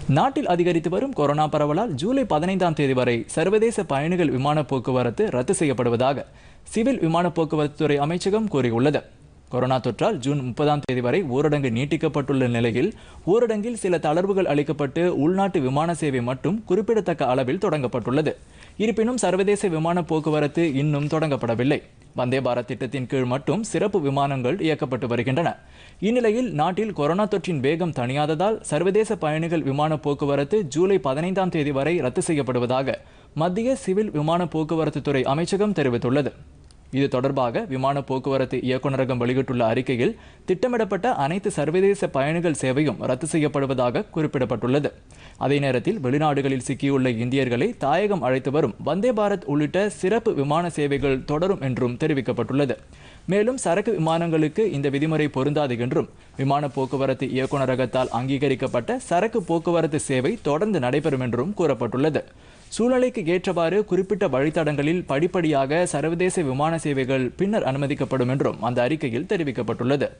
நாட்டில் அதிகரித்து வரும் கொரோனா பரவலால் ஜூலை பதினைந்தாம் தேதி வரை சர்வதேச பயணிகள் விமான போக்குவரத்து ரத்து செய்யப்படுவதாக சிவில் விமான போக்குவரத்து துறை அமைச்சகம் கூறியுள்ளது கொரோனா தொற்றால் ஜூன் முப்பதாம் தேதி வரை ஊரடங்கு நீட்டிக்கப்பட்டுள்ள நிலையில் ஊரடங்கில் சில தளர்வுகள் அளிக்கப்பட்டு உள்நாட்டு விமான சேவை மட்டும் குறிப்பிடத்தக்க அளவில் தொடங்கப்பட்டுள்ளது இருப்பினும் சர்வதேச விமான போக்குவரத்து இன்னும் தொடங்கப்படவில்லை வந்தே பாரத் திட்டத்தின் கீழ் மட்டும் சிறப்பு விமானங்கள் இயக்கப்பட்டு வருகின்றன இந்நிலையில் நாட்டில் கொரோனா தொற்றின் வேகம் தணியாததால் சர்வதேச பயணிகள் விமான போக்குவரத்து ஜூலை பதினைந்தாம் தேதி வரை ரத்து செய்யப்படுவதாக மத்திய சிவில் விமான போக்குவரத்து துறை அமைச்சகம் தெரிவித்துள்ளது இது தொடர்பாக விமான போக்குவரத்து இயக்குநரகம் வெளியிட்டுள்ள அறிக்கையில் திட்டமிடப்பட்ட அனைத்து சர்வதேச பயணிகள் சேவையும் ரத்து செய்யப்படுவதாக குறிப்பிடப்பட்டுள்ளது அதே நேரத்தில் வெளிநாடுகளில் சிக்கியுள்ள இந்தியர்களை தாயகம் அழைத்து வரும் வந்தே பாரத் உள்ளிட்ட சிறப்பு விமான சேவைகள் தொடரும் என்றும் தெரிவிக்கப்பட்டுள்ளது மேலும் சரக்கு விமானங்களுக்கு இந்த விதிமுறை பொருந்தாது என்றும் விமான போக்குவரத்து இயக்குநரகத்தால் அங்கீகரிக்கப்பட்ட சரக்கு போக்குவரத்து சேவை தொடர்ந்து நடைபெறும் என்றும் கூறப்பட்டுள்ளது சூழ்நிலைக்கு ஏற்றவாறு குறிப்பிட்ட வழித்தடங்களில் படிப்படியாக சர்வதேச விமான சேவைகள் பின்னர் அனுமதிக்கப்படும் என்றும் அந்த அறிக்கையில் தெரிவிக்கப்பட்டுள்ளது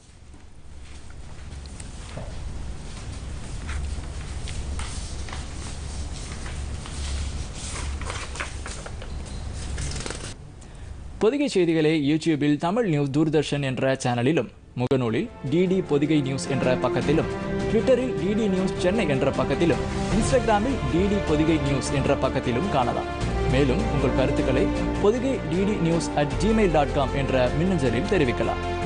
பொதிகை செய்திகளை யூடியூபில் தமிழ் நியூஸ் தூர்தர்ஷன் என்ற சேனலிலும் முகநூலில் டிடி பொதிகை நியூஸ் என்ற பக்கத்திலும் ட்விட்டரில் டிடி நியூஸ் சென்னை என்ற பக்கத்திலும் இன்ஸ்டாகிராமில் டிடி பொதிகை நியூஸ் என்ற பக்கத்திலும் காணலாம் மேலும் உங்கள் கருத்துக்களை Pothigai DD news at Gmail dot com என்ற மின்னஞ்சலில் தெரிவிக்கலாம்